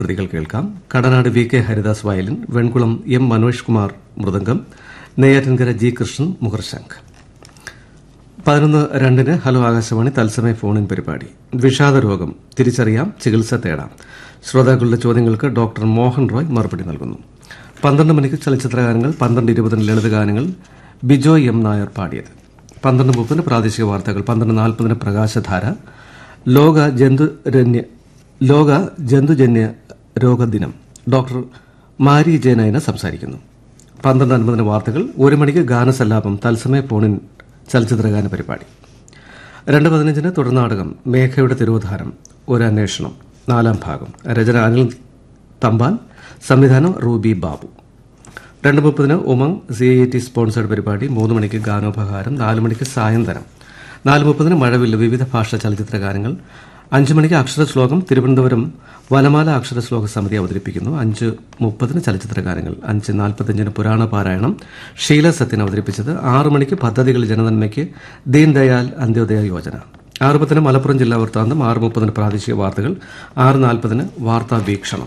കൃതികൾ കേൾക്കാം Kadanad V K Haridas violin Venkulam M Manoj Kumar mridangam Neyyattinkara G Krishnan മുഖർശംഖ് പതിനൊന്ന് രണ്ടിന് ഹലോ ആകാശവാണി തത്സമയ ഫോണിൻ പരിപാടി വിഷാദ രോഗം തിരിച്ചറിയാം ചികിത്സ തേടാം ശ്രോതാക്കളുടെ ചോദ്യങ്ങൾക്ക് ഡോക്ടർ മോഹൻ റോയ് മറുപടി നൽകുന്നു പന്ത്രണ്ട് മണിക്ക് ചലച്ചിത്രഗാനങ്ങൾ പന്ത്രണ്ട് ഇരുപതിന് ലളിതഗാനങ്ങൾ ബിജോയ് എം നായർ പാടിയത് പന്ത്രണ്ട് മുപ്പതിന് പ്രാദേശിക വാർത്തകൾ പന്ത്രണ്ട് നാൽപ്പതിന് പ്രകാശധാര ലോക ജന്തുരന്യ ലോക ജന്തുജന്യ രോഗദിനം ഡോക്ടർ മാരി ജയനയന സംസാരിക്കുന്നു പന്ത്രണ്ട് അൻപതിന് വാർത്തകൾ ഒരു മണിക്ക് ഗാനസല്ലാപം തത്സമയ ഫോണിൻ ചലച്ചിത്രഗാന പരിപാടി രണ്ട് പതിനഞ്ചിന് തുടർനാടകം മേഘയുടെ തിരോധാനം ഒരു അന്വേഷണം നാലാം ഭാഗം രചന അനിൽ തമ്പാൻ സംവിധാനം റൂബി ബാബു രണ്ട് മുപ്പതിന് Umang C I T sponsored പരിപാടി മൂന്ന് മണിക്ക് ഗാനോപഹാരം നാല് മണിക്ക് സായന്തനം നാല് മുപ്പതിന് മഴവില്ല് വിവിധ ഭാഷാ ചലച്ചിത്ര ഗാനങ്ങൾ അഞ്ച് മണിക്ക് അക്ഷരശ്ലോകം തിരുവനന്തപുരം വനമാല അക്ഷരശ്ലോക സമിതി അവതരിപ്പിക്കുന്നു അഞ്ച് മുപ്പതിന് ചലച്ചിത്ര ഗാനങ്ങൾ അഞ്ച് നാൽപ്പത്തഞ്ചിന് പുരാണ പാരായണം ഷീല സത്യൻ അവതരിപ്പിച്ചത് ആറ് മണിക്ക് പദ്ധതികൾ ജനനന്മയ്ക്ക് ദീൻദയാൽ അന്ത്യോദയ യോജന ആറ് പത്തിന് മലപ്പുറം ജില്ലാ വൃത്താന്തം ആറ് മുപ്പതിന് പ്രാദേശിക വാർത്തകൾ ആറ് നാൽപ്പതിന് വാർത്താ വീക്ഷണം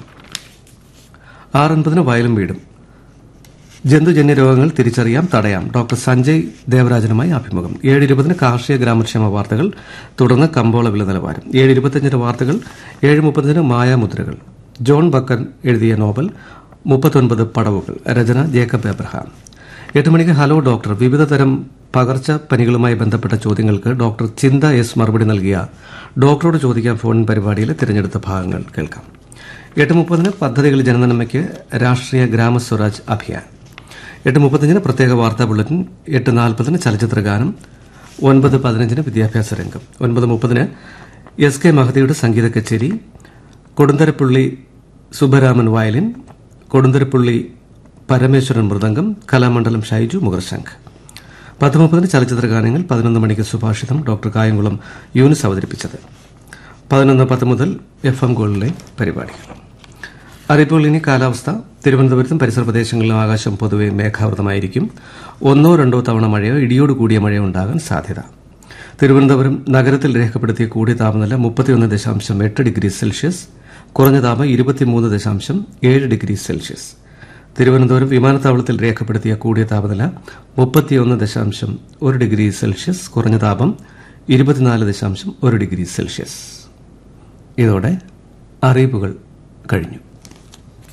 ആറ് അൻപതിന് വയലും വീടും ജന്തുജന്യ രോഗങ്ങൾ തിരിച്ചറിയാം തടയാം ഡോക്ടർ സഞ്ജയ് ദേവരാജനുമായി അഭിമുഖം ഏഴ് ഇരുപതിന് കാർഷിക ഗ്രാമക്ഷേമ വാർത്തകൾ തുടർന്ന് കമ്പോള വില നിലവാരം ഏഴ് ഇരുപത്തിയഞ്ചിന് വാർത്തകൾ ഏഴ് മുപ്പതിന് മായാമുദ്രകൾ ജോൺ ബക്കൻ എഴുതിയ നോവൽ മുപ്പത്തൊൻപത് പടവുകൾ രചന ജേക്കബ് എബ്രഹാം എട്ട് മണിക്ക് ഹലോ ഡോക്ടർ വിവിധ തരം പകർച്ചപ്പനികളുമായി ബന്ധപ്പെട്ട ചോദ്യങ്ങൾക്ക് ഡോക്ടർ ചിന്ത എസ് മറുപടി നൽകിയ ഡോക്ടറോട് ചോദിക്കാൻ ഫോൺ പരിപാടിയിലെ തിരഞ്ഞെടുത്ത ഭാഗങ്ങൾ കേൾക്കാം എട്ട് മുപ്പതിന് പദ്ധതികൾ ജനനന്മയ്ക്ക് രാഷ്ട്രീയ ഗ്രാമസ്വരാജ് അഭിയാൻ എട്ട് മുപ്പത്തഞ്ചിന് പ്രത്യേക വാർത്താ ബുള്ളറ്റിൻ എട്ട് നാൽപ്പതിന് ചലച്ചിത്ര ഗാനം ഒൻപത് പതിനഞ്ചിന് വിദ്യാഭ്യാസ രംഗം ഒൻപത് മുപ്പതിന് എസ് കെ മഹദിയുടെ സംഗീത കച്ചേരി കൊടുന്തരപ്പള്ളി സുബ്ബരാമൻ വയലിൻ കൊടുന്തരപ്പള്ളി പരമേശ്വരൻ മൃദംഗം കലാമണ്ഡലം ഷൈജു മുഖർശംഖ് പത്ത് മുപ്പതിന് ചലച്ചിത്ര ഗാനങ്ങൾ പതിനൊന്ന് മണിക്ക് സുഭാഷിതം ഡോക്ടർ കായംകുളം യൂനിസ് അവതരിപ്പിച്ചത് പതിനൊന്ന് പത്ത് മുതൽ എഫ് എം ഗോളിലെ പരിപാടികൾ അറിയിപ്പുകൾ ഇനി കാലാവസ്ഥ തിരുവനന്തപുരത്തും പരിസര പ്രദേശങ്ങളിലും ആകാശം പൊതുവെ മേഘാവൃതമായിരിക്കും ഒന്നോ രണ്ടോ തവണ മഴയോ ഇടിയോട് കൂടിയ മഴയോ ഉണ്ടാകാൻ സാധ്യത തിരുവനന്തപുരം നഗരത്തിൽ രേഖപ്പെടുത്തിയ കൂടിയ താപനില മുപ്പത്തിയൊന്ന് ദശാംശം എട്ട് ഡിഗ്രി സെൽഷ്യസ് കുറഞ്ഞ താപം ഇരുപത്തിമൂന്ന് ദശാംശം ഏഴ് ഡിഗ്രി സെൽഷ്യസ് തിരുവനന്തപുരം വിമാനത്താവളത്തിൽ രേഖപ്പെടുത്തിയ കൂടിയ താപനില മുപ്പത്തിയൊന്ന് ദശാംശം ഒരു ഡിഗ്രി സെൽഷ്യസ് കുറഞ്ഞ താപം ഇരുപത്തിനാല് ദശാംശം ഒരു ഡിഗ്രി സെൽഷ്യസ് ഇതോടെ അറിയിപ്പുകൾ കഴിഞ്ഞു